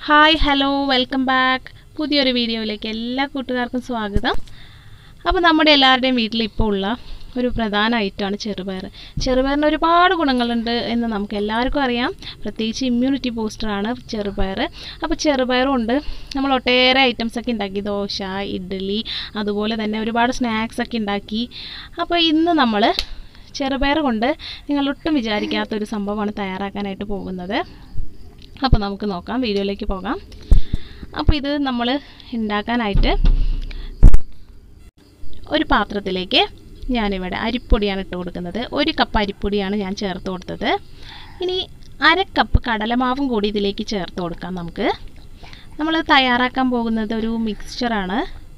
hi hello welcome back പുതിയൊരു വീഡിയോയിലേക്ക് എല്ലാ കൂട്ടുകാർക്കും സ്വാഗതം അപ്പോൾ നമ്മുടെ എല്ലാവരുടെയും വീട്ടിൽ ഇപ്പോൾ ഉള്ള ഒരു പ്രധാന ഐറ്റമാണ് ചെറുപയർ ചെറുപയറിന് ഒരുപാട് ഗുണങ്ങളുണ്ട് എന്ന് നമുക്ക് എല്ലാവർക്കും അറിയാം പ്രത്യേകിച്ച് ഇമ്മ്യൂണിറ്റി ബൂസ്റ്ററാണ് ചെറുപയർ അപ്പോൾ ചെറുപയറും ഉണ്ട് നമ്മൾ ഒട്ടേറെ ഐറ്റംസ് ഒക്കെ ഉണ്ടാക്കി ദോശ ഇഡ്ഡലി അതുപോലെ തന്നെ ഒരുപാട് സ്നാക്സ് ഒക്കെ ഉണ്ടാക്കി അപ്പോൾ ഇന്ന് നമ്മൾ ചെറുപയർ കൊണ്ട് നിങ്ങൾ ഒട്ടും വിചാരിക്കാത്ത ഒരു സംഭവമാണ് തയ്യാറാക്കാനായിട്ട് പോകുന്നത് അപ്പോൾ നമുക്ക് നോക്കാം വീഡിയോയിലേക്ക് പോകാം അപ്പോൾ ഇത് നമ്മൾ ഉണ്ടാക്കാനായിട്ട് ഒരു പാത്രത്തിലേക്ക് ഞാനിവിടെ അരിപ്പൊടിയാണ് ഇട്ട് കൊടുക്കുന്നത് ഒരു കപ്പ് അരിപ്പൊടിയാണ് ഞാൻ ചേർത്ത് കൊടുത്തത് ഇനി അര കപ്പ് കടലമാവും കൂടി ഇതിലേക്ക് ചേർത്ത് കൊടുക്കാം നമുക്ക് നമ്മൾ തയ്യാറാക്കാൻ പോകുന്നത് ഒരു മിക്സ്ചറാണ്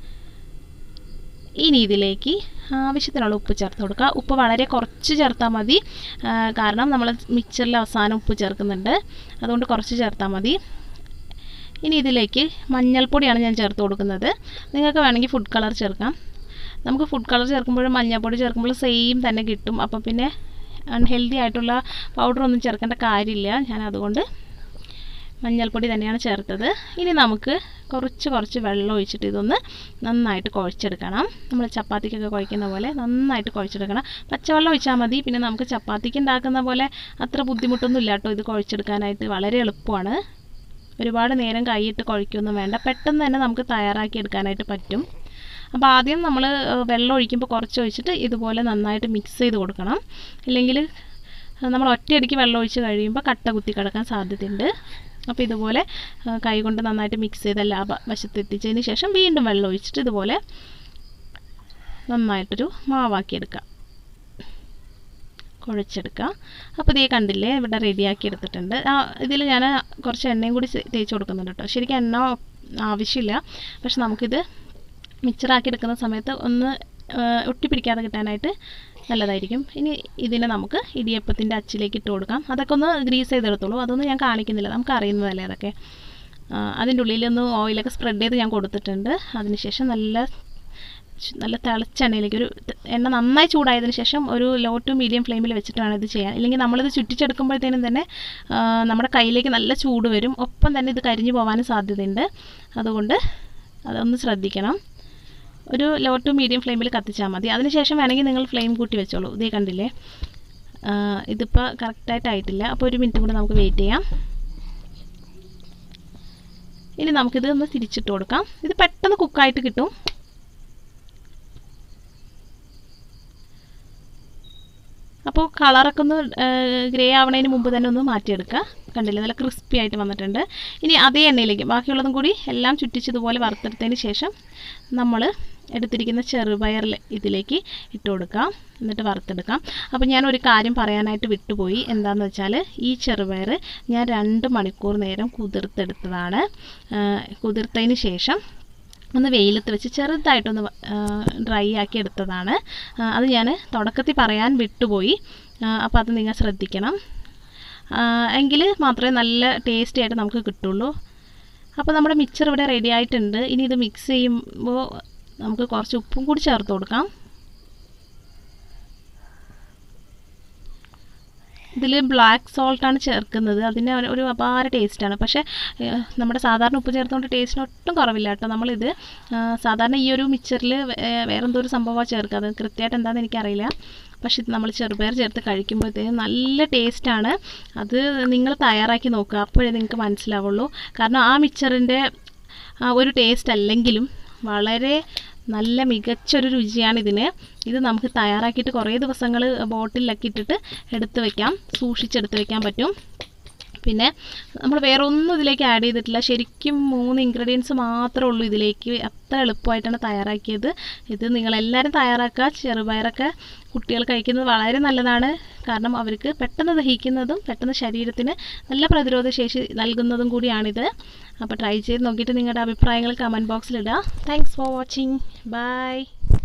ഇനി ഇതിലേക്ക് ആവശ്യത്തിനുള്ള ഉപ്പ് ചേർത്ത് കൊടുക്കുക ഉപ്പ് വളരെ കുറച്ച് ചേർത്താൽ മതി കാരണം നമ്മൾ മിക്സറിൽ അവസാനം ഉപ്പ് ചേർക്കുന്നുണ്ട് അതുകൊണ്ട് കുറച്ച് ചേർത്താൽ മതി ഇനി ഇതിലേക്ക് മഞ്ഞൾപ്പൊടിയാണ് ഞാൻ ചേർത്ത് കൊടുക്കുന്നത് നിങ്ങൾക്ക് വേണമെങ്കിൽ ഫുഡ് കളർ ചേർക്കാം നമുക്ക് ഫുഡ് കളർ ചേർക്കുമ്പോഴും മഞ്ഞൾപ്പൊടി ചേർക്കുമ്പോഴും സെയിം തന്നെ കിട്ടും അപ്പോൾ പിന്നെ അൺഹെൽത്തി ആയിട്ടുള്ള പൗഡറൊന്നും ചേർക്കേണ്ട കാര്യമില്ല ഞാൻ അതുകൊണ്ട് മഞ്ഞൾപ്പൊടി തന്നെയാണ് ചേർത്തത് ഇനി നമുക്ക് കുറച്ച് കുറച്ച് വെള്ളം ഒഴിച്ചിട്ട് ഇതൊന്ന് നന്നായിട്ട് കുഴച്ചെടുക്കണം നമ്മൾ ചപ്പാത്തിക്കൊക്കെ കുഴക്കുന്ന പോലെ നന്നായിട്ട് കുഴച്ചെടുക്കണം പച്ചവെള്ളം ഒഴിച്ചാൽ മതി പിന്നെ നമുക്ക് ചപ്പാത്തിക്ക് ഉണ്ടാക്കുന്ന പോലെ അത്ര ബുദ്ധിമുട്ടൊന്നും ഇല്ല കേട്ടോ ഇത് കുഴച്ചെടുക്കാനായിട്ട് വളരെ എളുപ്പമാണ് ഒരുപാട് നേരം കൈയിട്ട് കുഴയ്ക്കൊന്നും വേണ്ട പെട്ടെന്ന് തന്നെ നമുക്ക് തയ്യാറാക്കി എടുക്കാനായിട്ട് പറ്റും അപ്പോൾ ആദ്യം നമ്മൾ വെള്ളം ഒഴിക്കുമ്പോൾ കുറച്ച് ഒഴിച്ചിട്ട് ഇതുപോലെ നന്നായിട്ട് മിക്സ് ചെയ്ത് കൊടുക്കണം ഇല്ലെങ്കിൽ നമ്മൾ ഒറ്റയടിക്ക് വെള്ളം ഒഴിച്ച് കഴിയുമ്പോൾ കട്ട കുത്തി കിടക്കാൻ സാധ്യതയുണ്ട് അപ്പോൾ ഇതുപോലെ കൈ കൊണ്ട് നന്നായിട്ട് മിക്സ് ചെയ്ത് എല്ലാ വശത്ത് എത്തിച്ചതിന് ശേഷം വീണ്ടും വെള്ളം ഒഴിച്ചിട്ട് ഇതുപോലെ നന്നായിട്ടൊരു മാവാക്കി എടുക്കുക കുഴച്ചെടുക്കുക അപ്പോൾ ഇതേ കണ്ടില്ലേ ഇവിടെ റെഡിയാക്കി എടുത്തിട്ടുണ്ട് ഇതിൽ ഞാൻ കുറച്ച് എണ്ണയും കൂടി തേച്ച് കൊടുക്കുന്നുണ്ട് കേട്ടോ ശരിക്കും എണ്ണ ആവശ്യമില്ല പക്ഷെ നമുക്കിത് മിക്സറാക്കി എടുക്കുന്ന സമയത്ത് ഒന്ന് ഒട്ടിപ്പിടിക്കാതെ കിട്ടാനായിട്ട് നല്ലതായിരിക്കും ഇനി ഇതിനെ നമുക്ക് ഇടിയപ്പത്തിൻ്റെ അച്ചിലേക്ക് ഇട്ട് കൊടുക്കാം അതൊക്കെ ഒന്ന് ഗ്രീസ് ചെയ്തെടുത്തോളൂ അതൊന്നും ഞാൻ കാണിക്കുന്നില്ല നമുക്ക് അറിയുന്നതല്ലേ അതൊക്കെ അതിൻ്റെ ഉള്ളിലൊന്ന് ഓയിലൊക്കെ സ്പ്രെഡ് ചെയ്ത് ഞാൻ കൊടുത്തിട്ടുണ്ട് അതിനുശേഷം നല്ല നല്ല തിളച്ച എണ്ണയിലേക്ക് ഒരു എണ്ണ നന്നായി ചൂടായതിനു ശേഷം ഒരു ലോ ടു മീഡിയം ഫ്ലെയിമിൽ വെച്ചിട്ട് വേണം ഇത് ചെയ്യാൻ ഇല്ലെങ്കിൽ നമ്മളിത് ചുറ്റിച്ചെടുക്കുമ്പോഴത്തേനും തന്നെ നമ്മുടെ കയ്യിലേക്ക് നല്ല ചൂട് വരും ഒപ്പം തന്നെ ഇത് കരിഞ്ഞു പോകാനും സാധ്യതയുണ്ട് അതുകൊണ്ട് അതൊന്ന് ശ്രദ്ധിക്കണം ഒരു ലോ ടു മീഡിയം ഫ്ലെയിമിൽ കത്തിച്ചാൽ മതി അതിനുശേഷം വേണമെങ്കിൽ നിങ്ങൾ ഫ്ലെയിം കൂട്ടി വെച്ചോളൂ ഇതേ കണ്ടില്ലേ ഇതിപ്പോൾ കറക്റ്റായിട്ട് ആയിട്ടില്ല അപ്പോൾ ഒരു മിനിറ്റ് കൂടെ നമുക്ക് വെയിറ്റ് ചെയ്യാം ഇനി നമുക്കിത് ഒന്ന് തിരിച്ചിട്ട് കൊടുക്കാം ഇത് പെട്ടെന്ന് കുക്കായിട്ട് കിട്ടും അപ്പോൾ കളറൊക്കെ ഒന്ന് ഗ്രേ ആവണതിന് മുമ്പ് തന്നെ ഒന്ന് മാറ്റിയെടുക്കുക കണ്ടില്ലേ നല്ല ക്രിസ്പി ആയിട്ട് വന്നിട്ടുണ്ട് ഇനി അതേ എണ്ണയിലേക്ക് ബാക്കിയുള്ളതും കൂടി എല്ലാം ചുറ്റിച്ചതുപോലെ വറുത്തെടുത്തതിന് ശേഷം നമ്മൾ എടുത്തിരിക്കുന്ന ചെറുപയറിൽ ഇതിലേക്ക് ഇട്ട് കൊടുക്കാം എന്നിട്ട് വറുത്തെടുക്കാം അപ്പോൾ ഞാൻ ഒരു കാര്യം പറയാനായിട്ട് വിട്ടുപോയി എന്താണെന്ന് വെച്ചാൽ ഈ ചെറുപയർ ഞാൻ രണ്ട് മണിക്കൂർ നേരം കുതിർത്തെടുത്തതാണ് കുതിർത്തതിന് ശേഷം ഒന്ന് വെയിലത്ത് വെച്ച് ചെറുതായിട്ടൊന്ന് ഡ്രൈ ആക്കി എടുത്തതാണ് അത് ഞാൻ തുടക്കത്തിൽ പറയാൻ വിട്ടുപോയി അപ്പോൾ അത് നിങ്ങൾ ശ്രദ്ധിക്കണം എങ്കിൽ മാത്രമേ നല്ല ടേസ്റ്റി ആയിട്ട് നമുക്ക് കിട്ടുള്ളൂ അപ്പോൾ നമ്മുടെ മിക്സർ ഇവിടെ റെഡി ആയിട്ടുണ്ട് ഇനി ഇത് മിക്സ് ചെയ്യുമ്പോൾ നമുക്ക് കുറച്ച് ഉപ്പും കൂടി ചേർത്ത് കൊടുക്കാം ഇതിൽ ബ്ലാക്ക് സോൾട്ടാണ് ചേർക്കുന്നത് അതിന് ഒരു അപാര ടേസ്റ്റാണ് പക്ഷേ നമ്മുടെ സാധാരണ ഉപ്പ് ചേർത്തുകൊണ്ട് ടേസ്റ്റിന് ഒട്ടും കുറവില്ല കേട്ടോ നമ്മളിത് സാധാരണ ഈ ഒരു മിക്സറിൽ വേറെന്തോ ഒരു സംഭവമാണ് ചേർക്കുക അത് കൃത്യമായിട്ട് എന്താണെന്ന് എനിക്കറിയില്ല പക്ഷെ ഇത് നമ്മൾ ചെറുപയർ ചേർത്ത് കഴിക്കുമ്പോഴത്തേക്കും നല്ല ടേസ്റ്റാണ് അത് നിങ്ങൾ തയ്യാറാക്കി നോക്കുക അപ്പോഴേ നിങ്ങൾക്ക് മനസ്സിലാവുള്ളൂ കാരണം ആ മിക്സറിൻ്റെ ഒരു ടേസ്റ്റ് അല്ലെങ്കിലും വളരെ നല്ല മികച്ചൊരു രുചിയാണ് ഇതിന് ഇത് നമുക്ക് തയ്യാറാക്കിയിട്ട് കുറേ ദിവസങ്ങൾ ബോട്ടിലൊക്കെ ഇട്ടിട്ട് എടുത്ത് വെക്കാം സൂക്ഷിച്ചെടുത്ത് വെക്കാൻ പറ്റും പിന്നെ നമ്മൾ വേറെ ഒന്നും ഇതിലേക്ക് ആഡ് ചെയ്തിട്ടില്ല ശരിക്കും മൂന്ന് ഇൻഗ്രീഡിയൻസ് മാത്രമേ ഉള്ളൂ ഇതിലേക്ക് അത്ര എളുപ്പമായിട്ടാണ് തയ്യാറാക്കിയത് ഇത് നിങ്ങളെല്ലാവരും തയ്യാറാക്കുക ചെറുപയറൊക്കെ കുട്ടികൾ കഴിക്കുന്നത് വളരെ നല്ലതാണ് കാരണം അവർക്ക് പെട്ടെന്ന് ദഹിക്കുന്നതും പെട്ടെന്ന് ശരീരത്തിന് നല്ല പ്രതിരോധ ശേഷി നൽകുന്നതും കൂടിയാണിത് അപ്പോൾ ട്രൈ ചെയ്ത് നോക്കിയിട്ട് നിങ്ങളുടെ അഭിപ്രായങ്ങൾ കമൻറ്റ് ബോക്സിലിടുക താങ്ക്സ് ഫോർ വാച്ചിങ് ബൈ